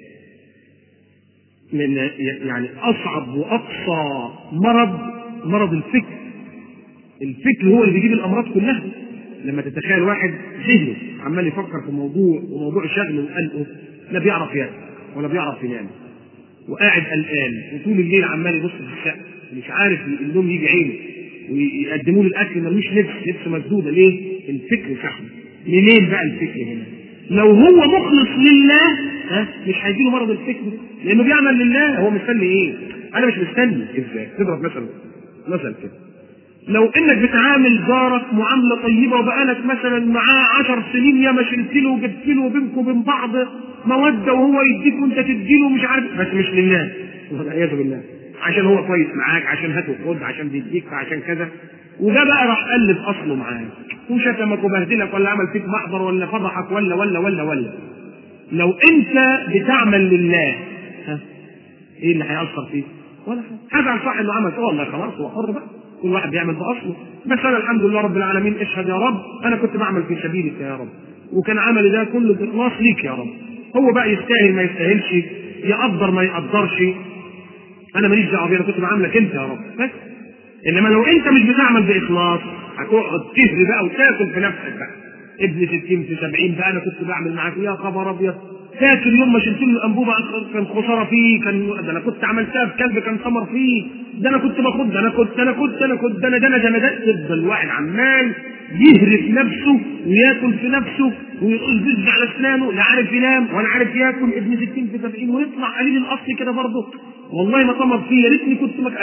لان يعني اصعب واقصى مرض مرض الفكر الفكر هو اللي بيجيب الامراض كلها لما تتخيل واحد ذهنه عمال يفكر في موضوع وموضوع شغله وقلقه لا بيعرف ياكل ولا بيعرف ينام وقاعد قلقان وطول الليل عمال يبص في السقف مش عارف النوم يجي عينه ويقدموا له الاكل ملوش نفس نفسه مسدوده ليه؟ الفكر سحبه منين بقى الفكر هنا؟ لو هو مخلص لله ها مش هيجي له مرض الفكر لانه بيعمل لله هو مستني ايه؟ انا مش مستني ازاي؟ تضرب مثلا مثلا كده لو انك بتعامل جارك معامله طيبه وبقالك مثلا معاه عشر سنين يا ما شلت له وجبت له بينكم وبين بعض موده وهو يديك وانت تديله مش عارف بس مش لله والعياذ بالله عشان هو كويس معاك عشان هات وخد عشان بيديك عشان كذا وده بقى راح قلب اصله معاك وشتمك وبهدلك ولا عمل فيك محضر ولا فضحك ولا ولا ولا ولا لو انت بتعمل لله ها ايه اللي هيأثر فيك؟ ولا حاجه هذا صح انه عمل والله خلاص هو حر بقى كل واحد بيعمل باصله بس انا الحمد لله رب العالمين اشهد يا رب انا كنت بعمل في سبيلك يا رب وكان عملي ده كله باخلاص ليك يا رب هو بقى يستاهل ما يستاهلش يقدر ما يقدرش انا ماليش دعوه بيه انا كنت بعاملك انت يا رب بس انما لو انت مش بتعمل باخلاص هتقعد تهري بقى وتاكل في نفسك بقى ابن 60 في 70 بقى انا كنت بعمل معاك يا خبر ابيض فاكر يوم ما شلت له الانبوبه كان خساره فيه كان ده انا كنت عملتها في كلب كان ثمر فيه ده انا كنت باخد ده انا كنت انا كنت انا كنت ده انا ده انا ده انا ده يفضل الواحد عمال يهري في نفسه وياكل في نفسه ويزج على اسنانه لا عارف ينام ولا عارف ياكل ابن 60 في 70 ويطلع قليل الاصل كده برضه والله ما ثمر فيه يا ريتني كنت مك...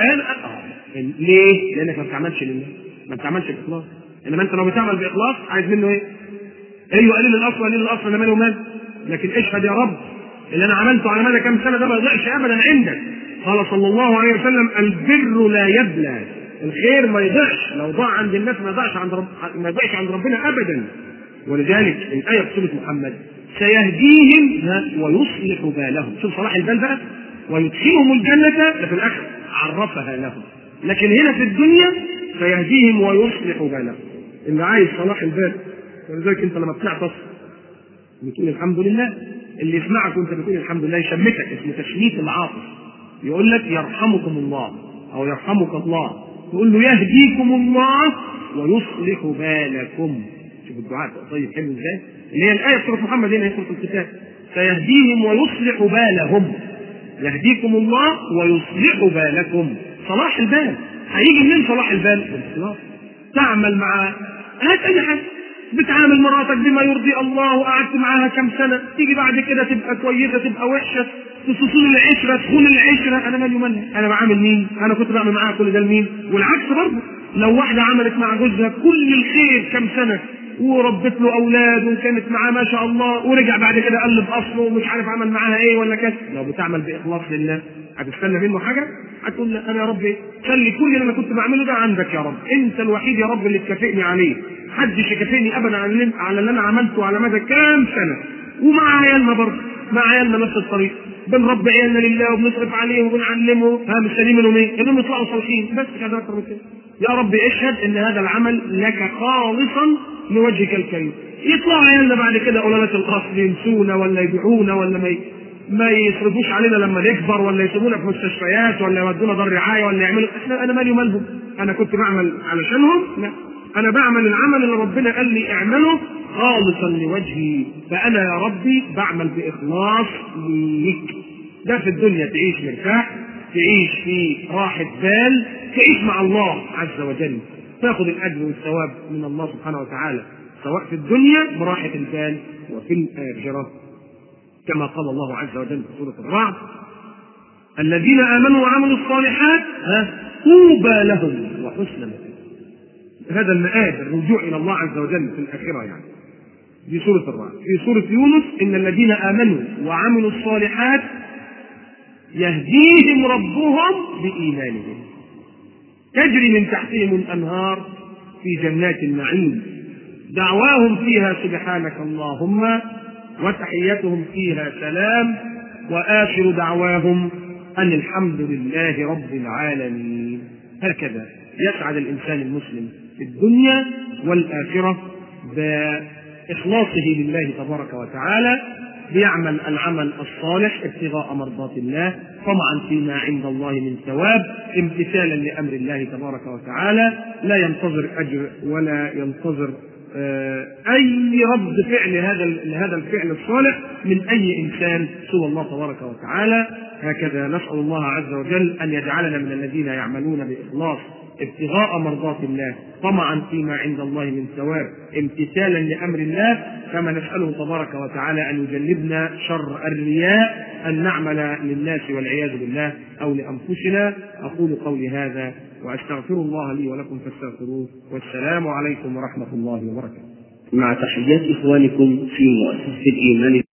ليه؟ لانك ما بتعملش لله ما بتعملش باخلاص انما انت لو بتعمل باخلاص عايز منه ايه؟ ايوه قليل الاصل قليل الاصل انا ماله ومال لكن اشهد يا رب اللي انا عملته على مدى كام سنه ده ما يضيعش ابدا عندك قال صلى الله عليه وسلم البر لا يبلى الخير ما يضيعش لو ضاع عند الناس ما يضيعش عند رب... ما يضيعش عند ربنا ابدا ولذلك الايه في سوره محمد سيهديهم ويصلح بالهم شوف صلاح البال بقى ويدخلهم الجنه ده في الاخر عرفها لهم لكن هنا في الدنيا سيهديهم ويصلح بالهم اللي عايز صلاح البال ولذلك انت لما بتعطس بتقول الحمد لله اللي يسمعك وانت بتقول الحمد لله يشمتك اسمه تشميت العاطف يقول لك يرحمكم الله او يرحمك الله تقول له يهديكم الله ويصلح بالكم شوف الدعاء طيب حلو ازاي اللي هي الايه في سوره محمد هنا في الكتاب سيهديهم ويصلح بالهم يهديكم الله ويصلح بالكم صلاح البال هيجي منين صلاح البال؟ بالاخلاص تعمل مع هات اي حاجه بتعامل مراتك بما يرضي الله وقعدت معاها كم سنه تيجي بعد كده تبقى كويسه تبقى وحشه تصون العشره تخون العشره انا مالي ومالها انا بعامل مين؟ انا كنت بعمل معاها كل ده لمين؟ والعكس برضه لو واحده عملت مع جوزها كل الخير كم سنه وربت له اولاد وكانت معاه ما شاء الله ورجع بعد كده قلب اصله ومش عارف عمل معاها ايه ولا كذا لو بتعمل باخلاص لله هتستنى منه حاجه هتقول لا انا يا رب خلي كل اللي انا كنت بعمله ده عندك يا رب انت الوحيد يا رب اللي تكافئني عليه محدش يكافئني ابدا على اللي, على اللي انا عملته على مدى كام سنه ومع عيالنا برضه مع عيالنا نفس الطريق بنربي عيالنا لله وبنصرف عليهم وبنعلمهم ها مستنيين منهم ايه؟ انهم يطلعوا صالحين بس كده اكتر من كده يا رب اشهد ان هذا العمل لك خالصا لوجهك الكريم يطلعوا عيالنا بعد كده قلالات الاصل ينسونا ولا يبيعونا ولا ما ما يصرفوش علينا لما نكبر ولا يسيبونا في مستشفيات ولا يودونا دار رعايه ولا يعملوا احنا انا مالي ومالهم انا كنت بعمل علشانهم لا انا بعمل العمل اللي ربنا قال لي اعمله خالصا لوجهي فانا يا ربي بعمل باخلاص ليك ده في الدنيا تعيش مرتاح تعيش في راحة بال تعيش مع الله عز وجل تاخذ الاجر والثواب من الله سبحانه وتعالى سواء في الدنيا براحة البال وفي الآخرة كما قال الله عز وجل في سورة الرعد الذين آمنوا وعملوا الصالحات ها طوبى لهم وحسن مآب هذا المآب الرجوع إلى الله عز وجل في الآخرة يعني في سورة الرعد في سورة يونس إن الذين آمنوا وعملوا الصالحات يهديهم ربهم بإيمانهم تجري من تحتهم الأنهار في جنات النعيم دعواهم فيها سبحانك اللهم وتحيتهم فيها سلام وآخر دعواهم أن الحمد لله رب العالمين هكذا يسعد الإنسان المسلم في الدنيا والآخرة بإخلاصه لله تبارك وتعالى ليعمل العمل الصالح ابتغاء مرضات الله طمعا فيما عند الله من ثواب امتثالا لامر الله تبارك وتعالى لا ينتظر اجر ولا ينتظر اي رد فعل هذا لهذا الفعل الصالح من اي انسان سوى الله تبارك وتعالى هكذا نسال الله عز وجل ان يجعلنا من الذين يعملون باخلاص ابتغاء مرضات الله طمعا فيما عند الله من ثواب امتثالا لامر الله كما نساله تبارك وتعالى ان يجنبنا شر الرياء ان نعمل للناس والعياذ بالله او لانفسنا اقول قولي هذا واستغفر الله لي ولكم فاستغفروه والسلام عليكم ورحمه الله وبركاته مع تحيات إخوانكم في مؤسسة الإيمان